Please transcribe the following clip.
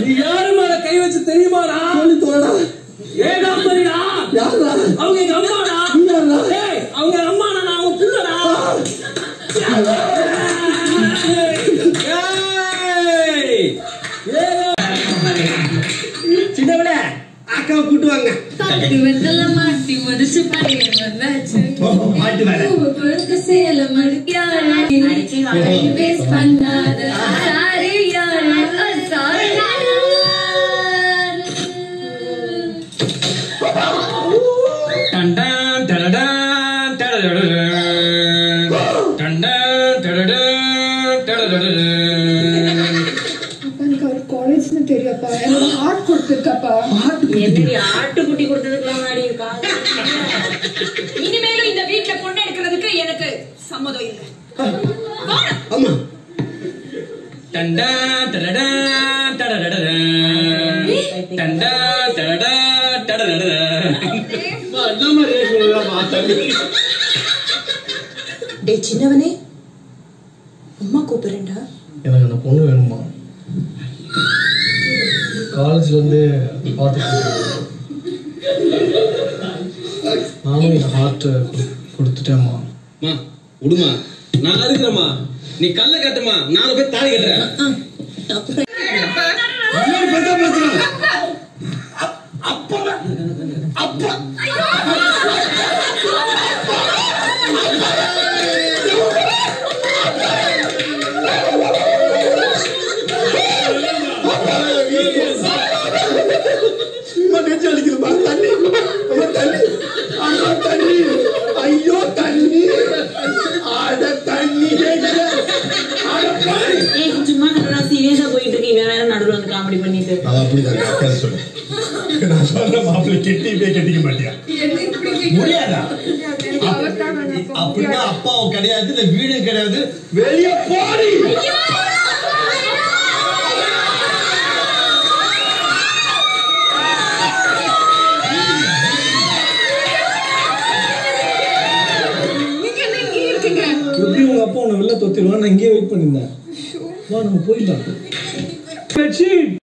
நீ யாரு மேல கை வச்சு தெரியுமாடா சொல்லி தோடா ஏகாம்பரிடா யாரா அவங்க எங்க அம்மாடா நீ யாரா ஏய் அவங்க அம்மாடா நான் அவங்க புள்ளடா ஏய் சின்னவனே அக்காவை கூட்டு வாங்க தட்டு வெத்தல மாட்டி முடிச்சு பையன் வந்தாச்சு மாட்டு வேலை. பூவு பழுத்த சேல மடிக்காரா வேஸ்ட் பண்ணாத சாரி யாரா சாரி டண்டான் டடடான் டடடடடான். டண்டான் டடடான் டடடடடான். அப்பா எனக்கு அவர் காலேஜ்னு தெரியாப்பா எனக்கு ஹார்ட் கொடுத்துருக்காப்பா எதிரி ஆட்டுக்குட்டி கொடுத்ததுக்கெல்லாம் முன்னாடி இருக்கா இனிமேலும் இந்த வீட்ல பொண்ணு எடுக்கிறதுக்கு எனக்கு சம்மதம் இல்லை ஆமா டண்டான் டடடான் டடடடடான். டண்டான் டடடான் டடடடடான். என்ன மாதிரி சொல்லுவாமா தம்பி டே சின்னவனே அம்மா கூப்பிடுறேன்டா எனக்கு அந்த பொண்ணு வேணுமா காலேஜ்ல இருந்து பார்த்துட்டு நானும் என் ஹார்ட்டை கொடுத்துட்டேம்மா மா விடுமா நான் இருக்கிறேம்மா நீ கல்ல கட்டுமா நான் போய் தாலி கட்டுறேன் இன்னொரு பெத்தா பேசுறான் அப்பா அப்பா சும்மா நெஞ்சு அடிக்குதுமா தண்ணி அம்மா தண்ணி அம்மா தண்ணி ஐயோ தண்ணி அட தண்ணி கேக்குது அட பாரு ஏய் சும்மா நல்லா சீரியஸா போயிட்டு இருக்கு இவன் வேற நடுவுல வந்து காமெடி பண்ணிட்டு அது அப்படிதான் அக்கா சொல்லு நான் சொல்ற மாப்பிள்ளை கெட்டிப்பே கட்டிக்க மாட்டியா முடியாதா அப்படின்னா அப்பாவும் கிடையாது இல்ல வீடும் கிடையாது வெளியே போடி எப்படி உங்க அப்பா உன்னை வெளில தொத்திடுவான் நான் இங்கேயே வெயிட் பண்ணியிருந்தேன் வா நம்ம போயிடலாம் பெட்ஷீட்